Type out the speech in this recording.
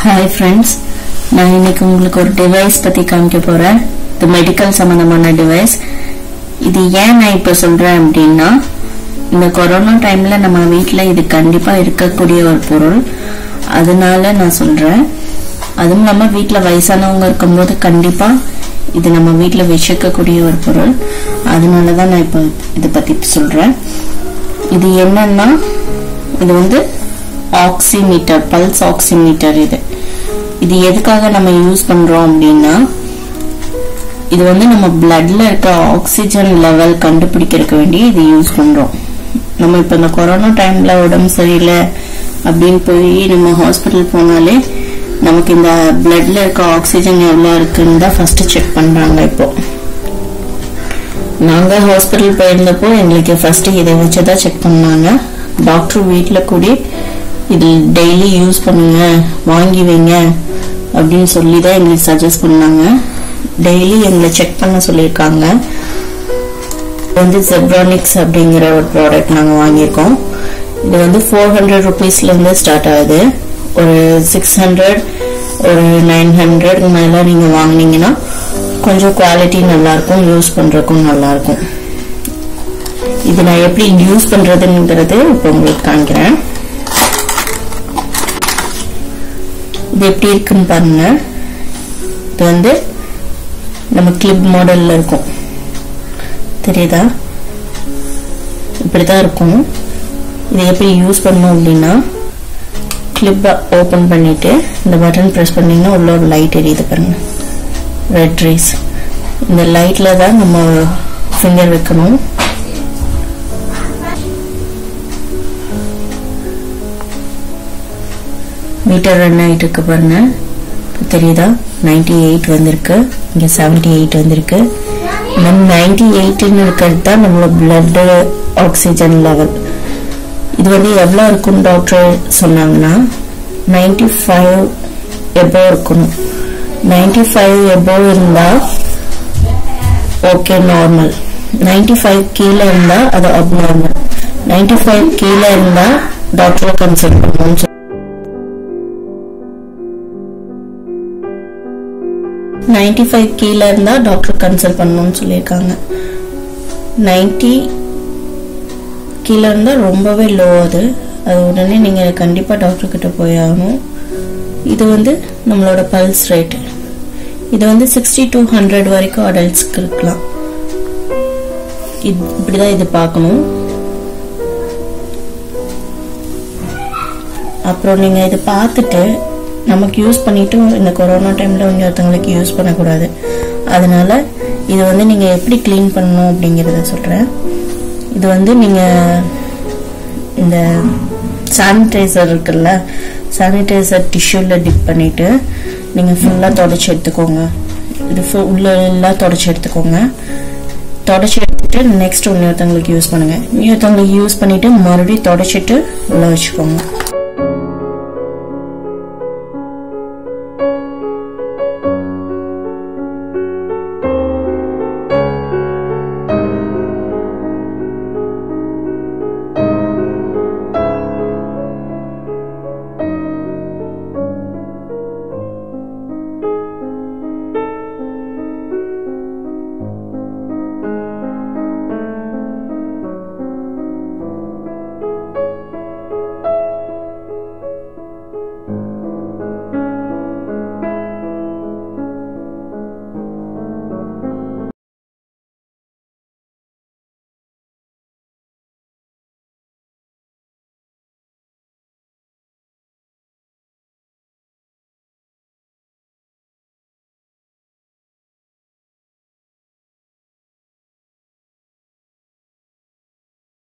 hi friends நான் இன்னைக்கு உங்களுக்கு ஒரு டிவைஸ் பத்தி காமிக்க போறேன் இது மெடிக்கல் சம்பந்தமான டிவைஸ் இது ஏன் நான் இப்ப சொல்றேன் அப்படின்னா இந்த கொரோனா டைம்ல நம்ம வீட்ல இது கண்டிப்பா இருக்கக்கூடிய ஒரு பொருள் அதனால நான் சொல்றேன் அதுவும் இல்லாம வீட்ல வயசானவங்க இருக்கும்போது கண்டிப்பா இது நம்ம வீட்ல வச்சுக்கக்கூடிய ஒரு பொருள் அதனால தான் நான் இப்போ இதை பத்தி சொல்றேன் இது என்னன்னா இது வந்து ஆக்சிமீட்டர் பல்ஸ் ஆக்சிமீட்டர் இது இது எதுக்காக நம்ம யூஸ் பண்றோம் அப்படின்னா இது வந்து நம்ம பிளட்ல இருக்க ஆக்சிஜன் லெவல் கண்டுபிடிக்கிறதுக்கு வேண்டி இது யூஸ் பண்றோம் நம்ம இப்ப இந்த கொரோனா டைம்ல உடம்பு சரியில்லை அப்படின்னு போய் நம்ம ஹாஸ்பிட்டல் போனாலே நமக்கு இந்த பிளட்ல இருக்க ஆக்சிஜன் எவ்வளவு இருக்குன்னு தான் ஃபர்ஸ்ட் செக் பண்றாங்க இப்போ நாங்க ஹாஸ்பிட்டல் போயிருந்தப்போ எங்களுக்கு ஃபர்ஸ்ட் இதை வச்சுதான் செக் பண்ணாங்க டாக்டர் வீட்ல கூடி இது டெய்லி யூஸ் பண்ணுங்க வாங்கி வைங்க அப்படின்னு சொல்லி தான் எங்களுக்கு சஜஸ்ட் பண்ணாங்க டெய்லி எங்களை செக் பண்ண சொல்லியிருக்காங்க இது வந்து ஜெப்ரானிக்ஸ் அப்படிங்கிற ஒரு ப்ராடக்ட் நாங்கள் வாங்கியிருக்கோம் இது வந்து ஃபோர் ஹண்ட்ரட் ருபீஸ்லேருந்து ஸ்டார்ட் ஆகுது ஒரு சிக்ஸ் ஹண்ட்ரட் ஒரு நைன் ஹண்ட்ரட் மேலே நீங்கள் வாங்கினீங்கன்னா கொஞ்சம் குவாலிட்டி நல்லாயிருக்கும் யூஸ் பண்ணுறதுக்கும் நல்லாயிருக்கும் இது நான் எப்படி யூஸ் பண்ணுறதுங்கிறது இப்போ உங்களுக்கு காமிக்கிறேன் இது எப்படி இருக்குன்னு பாருங்க இது வந்து நம்ம கிளிப் மாடல்ல இருக்கும் தெரியுதா இப்படிதான் இருக்கும் இதை எப்படி யூஸ் பண்ணணும் அப்படின்னா கிளிப்பை ஓப்பன் பண்ணிட்டு இந்த பட்டன் ப்ரெஸ் பண்ணீங்கன்னா உள்ள ஒரு லைட் எரியுது பாருங்க ரெட் ரேஸ் இந்த லைட்ல தான் நம்ம ஃபிங்கர் வைக்கணும் மீட்டர் ரன் ஆகிட்டு இருக்கு பாருங்க தெரியுதா நைன்டி எயிட் வந்திருக்கு இங்கே செவன்டி எயிட் வந்திருக்கு நம்ம நைன்டி எயிட்னு இருக்கிறது தான் நம்மளோட பிளட் ஆக்சிஜன் லெவல் இது வந்து எவ்வளோ இருக்குன்னு டாக்டர் சொன்னாங்கன்னா நைன்டி ஃபைவ் எபோ இருக்கணும் நைன்டி ஃபைவ் எபோ இருந்தால் ஓகே நார்மல் நைன்டி ஃபைவ் கீழே இருந்தால் அது அப்நார்மல் நைன்டி ஃபைவ் கீழே இருந்தால் டாக்டரை கன்சல்ட் பண்ணணும்னு நைன்டி ஃபைவ் கீழே இருந்தால் டாக்டர் கன்சல்ட் பண்ணணும்னு சொல்லியிருக்காங்க நைன்டி கீழே இருந்தால் ரொம்பவே லோ அது அது உடனே நீங்கள் கண்டிப்பாக டாக்டர் கிட்ட போய் ஆகணும் இது வந்து நம்மளோட பல்ஸ் ரேட் இது வந்து சிக்ஸ்டி டூ ஹண்ட்ரட் வரைக்கும் அடல்ட்ஸ்க்கு இருக்கலாம் இது இப்படிதான் இது பார்க்கணும் அப்புறம் நீங்கள் இது பார்த்துட்டு நமக்கு யூஸ் பண்ணிட்டு இந்த கொரோனா டைம்ல இன்னொருத்தவங்களுக்கு யூஸ் பண்ணக்கூடாது அதனால இது வந்து நீங்க எப்படி க்ளீன் பண்ணணும் அப்படிங்கறத சொல்றேன் இது வந்து நீங்க இந்த சானிடைசர் இருக்குல்ல சானிடைசர் டிஷ்யூல டிப் பண்ணிட்டு நீங்க ஃபுல்லா தொடச்சி எடுத்துக்கோங்க இது உள்ள எல்லாம் தொடச்சி எடுத்துக்கோங்க தொடச்சி எடுத்துட்டு நெக்ஸ்ட் இன்னொருத்தவங்களுக்கு யூஸ் பண்ணுங்க இன்னொருத்தவங்களுக்கு யூஸ் பண்ணிட்டு மறுபடியும் தொடச்சிட்டு உள்ள வச்சுக்கோங்க